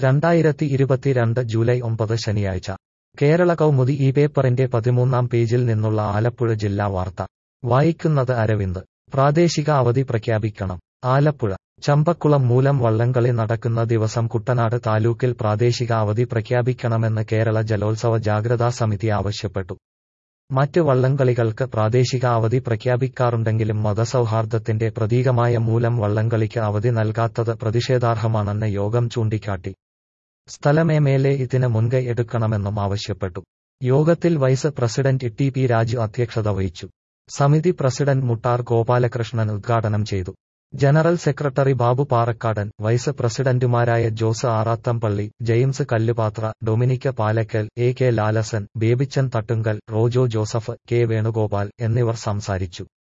രണ്ടായിരത്തി ഇരുപത്തിരണ്ട് ജൂലൈ ഒമ്പത് ശനിയാഴ്ച കേരള കൗമുദി ഈ പേപ്പറിന്റെ പതിമൂന്നാം പേജിൽ നിന്നുള്ള ആലപ്പുഴ ജില്ലാ വാർത്ത വായിക്കുന്നത് അരവിന്ദ് പ്രാദേശിക അവധി പ്രഖ്യാപിക്കണം ആലപ്പുഴ ചമ്പക്കുളം മൂലം വള്ളംകളി നടക്കുന്ന ദിവസം കുട്ടനാട് താലൂക്കിൽ പ്രാദേശിക അവധി പ്രഖ്യാപിക്കണമെന്ന് കേരള ജലോത്സവ ജാഗ്രതാ സമിതി ആവശ്യപ്പെട്ടു മറ്റ് വള്ളംകളികൾക്ക് പ്രാദേശിക അവധി പ്രഖ്യാപിക്കാറുണ്ടെങ്കിലും മതസൗഹാർദ്ദത്തിന്റെ പ്രതീകമായ മൂലം വള്ളംകളിക്ക് അവധി നൽകാത്തത് പ്രതിഷേധാർഹമാണെന്ന് യോഗം ചൂണ്ടിക്കാട്ടി സ്ഥലമേമേലെ ഇതിന് മുൻകൈ എടുക്കണമെന്നും ആവശ്യപ്പെട്ടു യോഗത്തിൽ vice president T P Raju അധ്യക്ഷത വഹിച്ചു സമിതി പ്രസിഡന്റ് മുട്ടാർ ഗോപാലകൃഷ്ണൻ ഉദ്ഘാടനം ചെയ്തു general secretary Babu Parakkadan vice പ്രസിഡന്റുമാരായ Jose Arathampally James Kallupathra Dominic Palackal A K Lalasan Babychan Thattunkal Rojo Joseph K Venugopal എന്നിവർ സംസാരിച്ചു